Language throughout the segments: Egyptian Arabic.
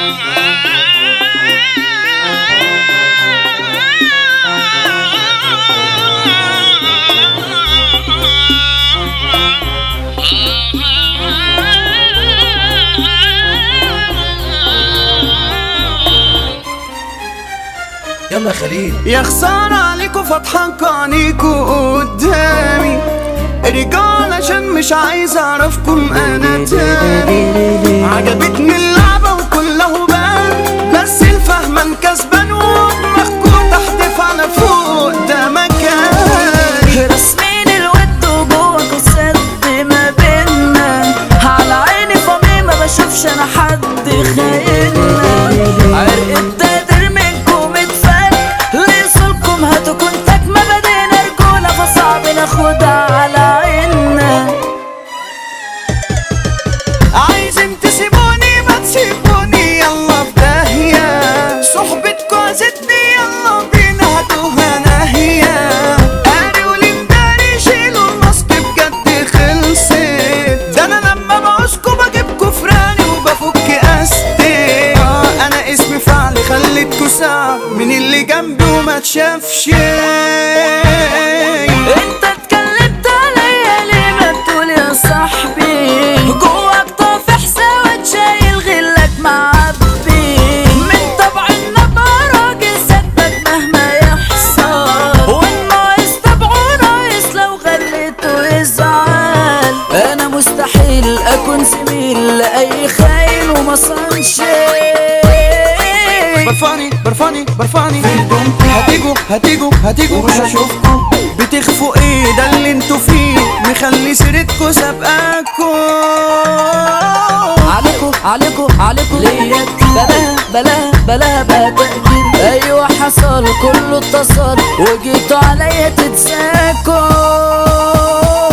يلا يا خليل يا خسارة عليكوا فاتحة عينيكوا قدامي رجال عشان مش عايز اعرفكم انا تاني عجبتني اللعبة وكله بان بس الفهمان كسبان ودماغكوا تحت فانا فوق ده مكاني رسمين الود وجواك السد ما بينا على عيني فمي ما بشوفش انا حد خايننا عرق التقدير منكم اتفك لصولكم هاتوا كنتك ما بدينا رجولة فصعب ناخدها على عيننا عايزين تسيبوني ما تسيبوني يلا في داهية صحبتكوا عزتني يلا بينا هاتوها ناهية قاري ولمداري شيلوا الماسك بجد خلصت ده انا لما بعوزكوا بجيبكوا فراني وبفك استي اه انا اسمي فعل خليتكوا ساعة من اللي جنبي وما تشافش انت اتكلمت عليا ليه ما بتقول يا صاحبي جواك طافح سواد شايل غلك معبي من طبع النبع راجل سدك مهما يحصل والناقص طبعه ناقص لو غليته يزعل انا مستحيل اكون زميل لاي خاين وما صنش برفاني برفاني برفاني هتيجوا هتيجوا هتيجوا مش هشوفكوا بتخفوا ايه ده اللي انتوا فيه مخلي سيرتكوا سابقاكوا عليكو عليكو عليكو ليا بلا بلا بلا بلا تقدير ايوه حصل كله اتصل وجيتوا عليا تتساكوا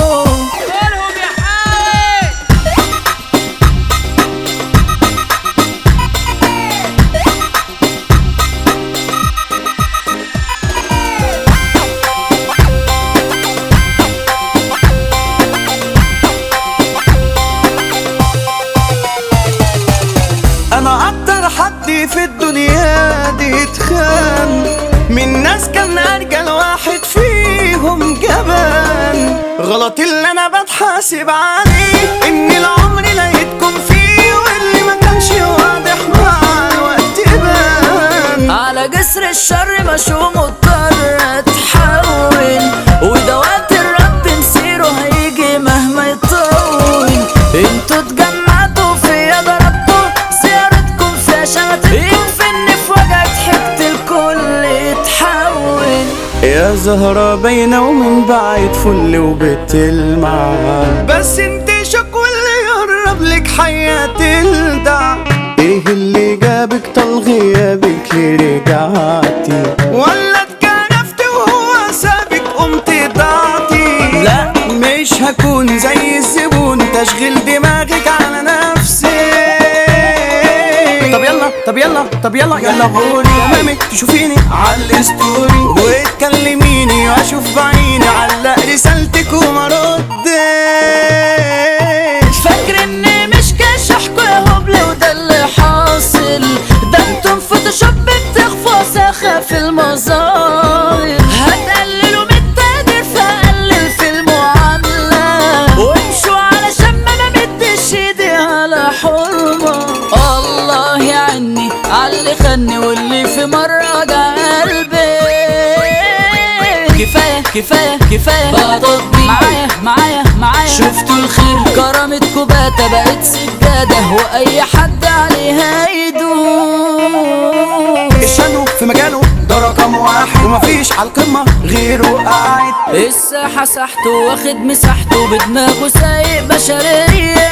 انا اكتر حد في الدنيا دي اتخان من ناس كان ارجل واحد فيهم جبان غلط اللي انا بتحاسب عليه ان العمر لقيتكم فيه واللي ما كانش واضح مع الوقت بان على جسر الشر مشوم مضطر اتحول وده وقت الرب مسيره هيجي مهما يطول انتوا اتجمعتوا فيا ضربتوا زيارتكم فيها شمتتكم يكفي في وجهك حكت الكل اتحول يا زهرة باينة ومن بعيد فل وبتلمع بس انت شكوى اللي يقرب لك حياة تلدع ايه اللي جابك طال غيابك ليه رجعتي ولا اتكرفت وهو سابك قمت ضعتي لا مش هكون زي الزبون تشغيل دماغك على نفسي طب يلا طب يلا طب يلا يلا قولي امامك تشوفيني على الستوري وتكلميني واشوف بعيني علق رسالتك وما ردش فاكر اني مش كاشحكوا يا هبل وده اللي حاصل ده انتم فوتوشوب بتخفوا ساخة في المظاهر هتقللوا من التقدير فقلل في المعاملة وامشوا علشان ما انا مدش ايدي على حرمة الله يعني عاللي خني واللي في مرة جا قلبي كفاية كفاية كفاية بقى تطبيق معايا معايا معايا شفتوا الخير كرامتكوا باتا بقت سجادة وأي حد عليها يدوس الشنو في مجاله ده رقم واحد ومفيش على القمة غيره قاعد الساحة ساحته واخد مساحته بدماغه سايق بشرية